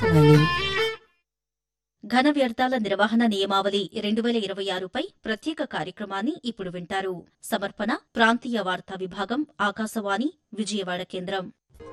ఆకాశవాణి ఘన వ్యర్థాల నిర్వహణ నియమావళి రెండు వేల ఇరవై ఆరుపై ప్రత్యేక కార్యక్రమాన్ని ఇప్పుడు వింటారు సమర్పణ ప్రాంతీయ వార్తా విభాగం ఆకాశవాణి విజయవాడ కేంద్రం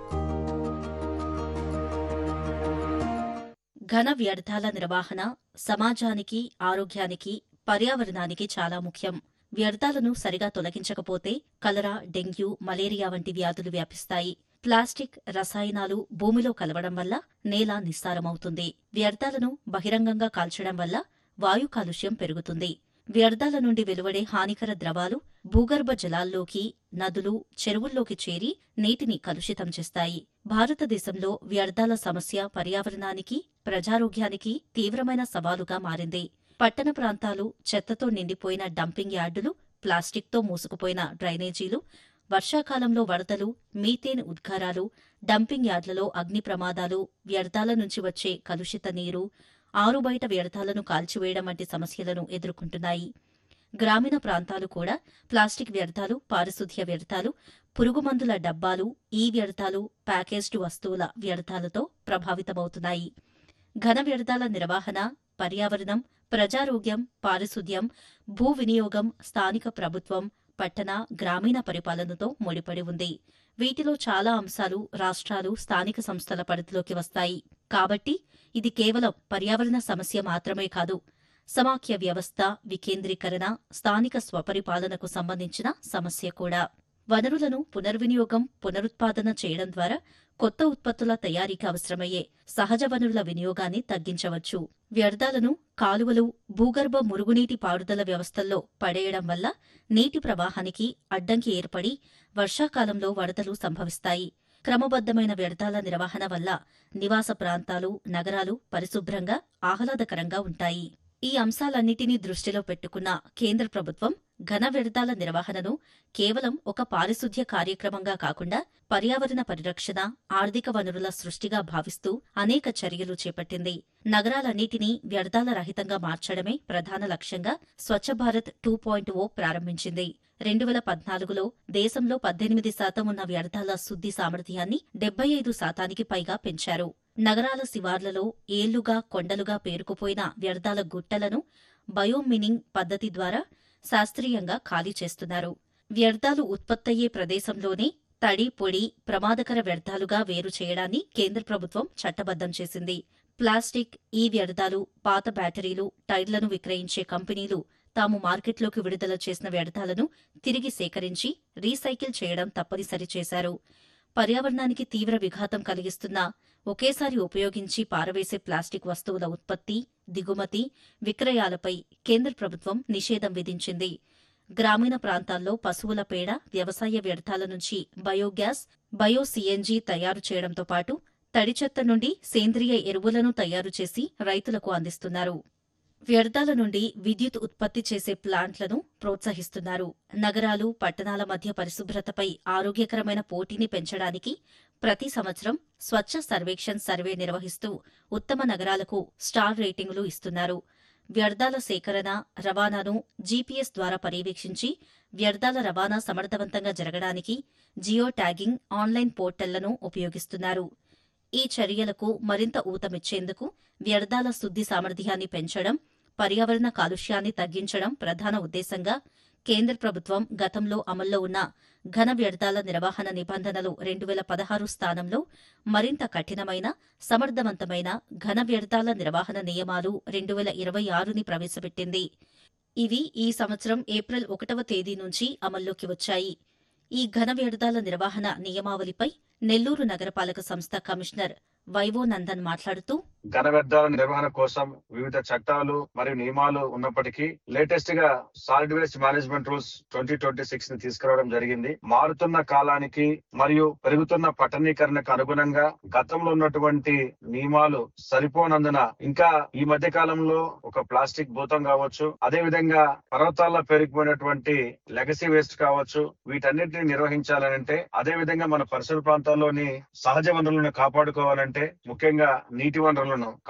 ఘన వ్యర్థాల నిర్వహణ సమాజానికి ఆరోగ్యానికి పర్యావరణానికి చాలా ముఖ్యం వ్యర్థాలను సరిగా తొలగించకపోతే కలరా డెంగ్యూ మలేరియా వంటి వ్యాధులు వ్యాపిస్తాయి ప్లాస్టిక్ రసాయనాలు భూమిలో కలవడం వల్ల నేల నిస్సారమవుతుంది వ్యర్థాలను బహిరంగంగా కాల్చడం వల్ల వాయు కాలుష్యం పెరుగుతుంది వ్యర్థాల నుండి వెలువడే హానికర ద్రవాలు భూగర్భ జలాల్లోకి నదులు చెరువుల్లోకి చేరి నీటిని కలుషితం చేస్తాయి భారతదేశంలో వ్యర్థాల సమస్య పర్యావరణానికి ప్రజారోగ్యానికి తీవ్రమైన సవాలుగా మారింది పట్టణ ప్రాంతాలు చెత్తతో నిండిపోయిన డంపింగ్ యార్డులు ప్లాస్టిక్తో మూసుకుపోయిన డ్రైనేజీలు వర్షాకాలంలో వరదలు మీథేన్ ఉద్గారాలు డంపింగ్ యార్డులలో అగ్ని ప్రమాదాలు వ్యర్థాల నుంచి వచ్చే కలుషిత నీరు ఆరుబయట వ్యర్థాలను కాల్చివేయడం వంటి సమస్యలను ఎదుర్కొంటున్నాయి గ్రామీణ ప్రాంతాలు కూడా ప్లాస్టిక్ వ్యర్థాలు పారిశుధ్య వ్యర్థాలు పురుగుమందుల డబ్బాలు ఈ వ్యర్థాలు ప్యాకేజ్డ్ వస్తువుల వ్యర్థాలతో ప్రభావితమవుతున్నాయి ఘన వ్యర్థాల నిర్వహణ పర్యావరణం ప్రజారోగ్యం పారిశుధ్యం భూ వినియోగం స్థానిక ప్రభుత్వం పట్టణ గ్రామీణ పరిపాలనతో ముడిపడి ఉంది వీటిలో చాలా అంశాలు రాష్ట్రాలు స్థానిక సంస్థల పరిధిలోకి వస్తాయి కాబట్టి ఇది కేవలం పర్యావరణ సమస్య మాత్రమే కాదు సమాఖ్య వ్యవస్థ వికేంద్రీకరణ స్థానిక స్వపరిపాలనకు సంబంధించిన సమస్య కూడా వనరులను పునర్వినియోగం పునరుత్పాదన చేయడం ద్వారా కొత్త ఉత్పత్తుల తయారీకి అవసరమయ్యే సహజ వనరుల వినియోగాన్ని తగ్గించవచ్చు వ్యర్థాలను కాలువలు భూగర్భ మురుగునీటి పారుదల వ్యవస్థల్లో పడేయడం వల్ల నీటి ప్రవాహానికి అడ్డంకి ఏర్పడి వర్షాకాలంలో వరదలు సంభవిస్తాయి క్రమబద్దమైన వ్యర్థాల నిర్వహణ వల్ల నివాస ప్రాంతాలు నగరాలు పరిశుభ్రంగా ఆహ్లాదకరంగా ఉంటాయి ఈ అంశాలన్నిటినీ దృష్టిలో పెట్టుకున్న కేంద్ర ప్రభుత్వం ఘన వ్యర్థాల నిర్వహణను కేవలం ఒక పారిశుధ్య కార్యక్రమంగా కాకుండా పర్యావరణ పరిరక్షణ ఆర్థిక వనరుల సృష్టిగా భావిస్తూ అనేక చర్యలు చేపట్టింది నగరాలన్నిటినీ వ్యర్థాల రహితంగా మార్చడమే ప్రధాన లక్ష్యంగా Swachh Bharat two point O ప్రారంభించింది రెండు వేల పద్నాలుగులో దేశంలో పద్దెనిమిది శాతం ఉన్న వ్యర్థాల శుద్ధి సామర్థ్యాన్ని డెబ్బై ఐదు శాతానికి పైగా పెంచారు నగరాల శివార్లలో ఏళ్లుగా కొండలుగా పేరుకుపోయిన వ్యర్థాల గుట్టలను బయోమినింగ్ పద్ధతి ద్వారా శాస్త్రీయంగా ఖాళీ చేస్తున్నారు వ్యర్థాలు ఉత్పత్తయ్యే ప్రదేశంలోనే తడి పొడి ప్రమాదకర వ్యర్థాలుగా వేరు చేయడాన్ని కేంద్ర ప్రభుత్వం చట్టబద్దం చేసింది ప్లాస్టిక్ ఈ వ్యర్థాలు పాత బ్యాటరీలు టైర్లను విక్రయించే కంపెనీలు తాము మార్కెట్లోకి విడుదల చేసిన వ్యర్థాలను తిరిగి సేకరించి రీసైకిల్ చేయడం తప్పనిసరి చేశారు పర్యావరణానికి తీవ్ర విఘాతం కలిగిస్తున్న ఒకేసారి ఉపయోగించి పారవేసే ప్లాస్టిక్ వస్తువుల ఉత్పత్తి దిగుమతి విక్రయాలపై కేంద్ర ప్రభుత్వం నిషేధం విధించింది గ్రామీణ ప్రాంతాల్లో పశువుల పేడ వ్యవసాయ వ్యర్థాల నుంచి బయోగ్యాస్ బయో సీఎన్జీ తయారు చేయడంతో పాటు తడి చెత్త నుండి సేంద్రియ ఎరువులను తయారు చేసి రైతులకు అందిస్తున్నారు వ్యర్థాల నుండి విద్యుత్ ఉత్పత్తి చేసే ప్లాంట్లను ప్రోత్సహిస్తున్నారు నగరాలు పట్టణాల మధ్య పరిశుభ్రతపై ఆరోగ్యకరమైన పోటీని పెంచడానికి ప్రతి సంవత్సరం స్వచ్ఛ సర్వేక్షణ్ సర్వే నిర్వహిస్తూ ఉత్తమ నగరాలకు స్టార్ రేటింగులు ఇస్తున్నారు వ్యర్థాల సేకరణ రవాణాను జీపీఎస్ ద్వారా పర్యవేక్షించి వ్యర్థాల రవాణా సమర్థవంతంగా జరగడానికి జియో ట్యాగింగ్ ఆన్లైన్ పోర్టళ్లను ఉపయోగిస్తున్నారు ఈ చర్యలకు మరింత ఊతమిచ్చేందుకు వ్యర్థాల శుద్ధి సామర్థ్యాన్ని పెంచడం పర్యావరణ కాలుష్యాన్ని తగ్గించడం ప్రధాన ఉద్దేశంగా కేంద్ర ప్రభుత్వం గతంలో అమల్లో ఉన్న ఘన వ్యర్థాల నిర్వహణ నిబంధనలు రెండు వేల పదహారు స్థానంలో మరింత కఠినమైన సమర్థవంతమైన ఘన వ్యర్థాల నిర్వహణ నియమాలు రెండు వేల ఇరవై ఆరుని ప్రవేశపెట్టింది ఇవి ఈ సంవత్సరం ఏప్రిల్ ఒకటవ తేదీ నుంచి అమల్లోకి వచ్చాయి ఈ ఘన వ్యర్థాల నిర్వహణ నియమావళిపై నెల్లూరు నగరపాలక సంస్థ కమిషనర్ వైవో నందన్ మాట్లాడుతూ ఘన వ్యర్థాల నిర్వహణ కోసం వివిధ చట్టాలు మరియు నియమాలు ఉన్నప్పటికీ లేటెస్ట్ గా solid waste management rules twenty twenty six ని తీసుకురావడం జరిగింది మారుతున్న కాలానికి మరియు పెరుగుతున్న పట్టణీకరణకు అనుగుణంగా గతంలో ఉన్నటువంటి నియమాలు సరిపోనందున ఇంకా ఈ మధ్య కాలంలో ఒక ప్లాస్టిక్ భూతం కావచ్చు అదే విధంగా పర్వతాల్లో పెరిగిపోయినటువంటి లెగసీ వేస్ట్ కావచ్చు వీటన్నిటిని నిర్వహించాలనంటే అదే విధంగా మన పరిసర ప్రాంతాల్లోని సహజ వనరులను కాపాడుకోవాలంటే ముఖ్యంగా నీటి వనరులను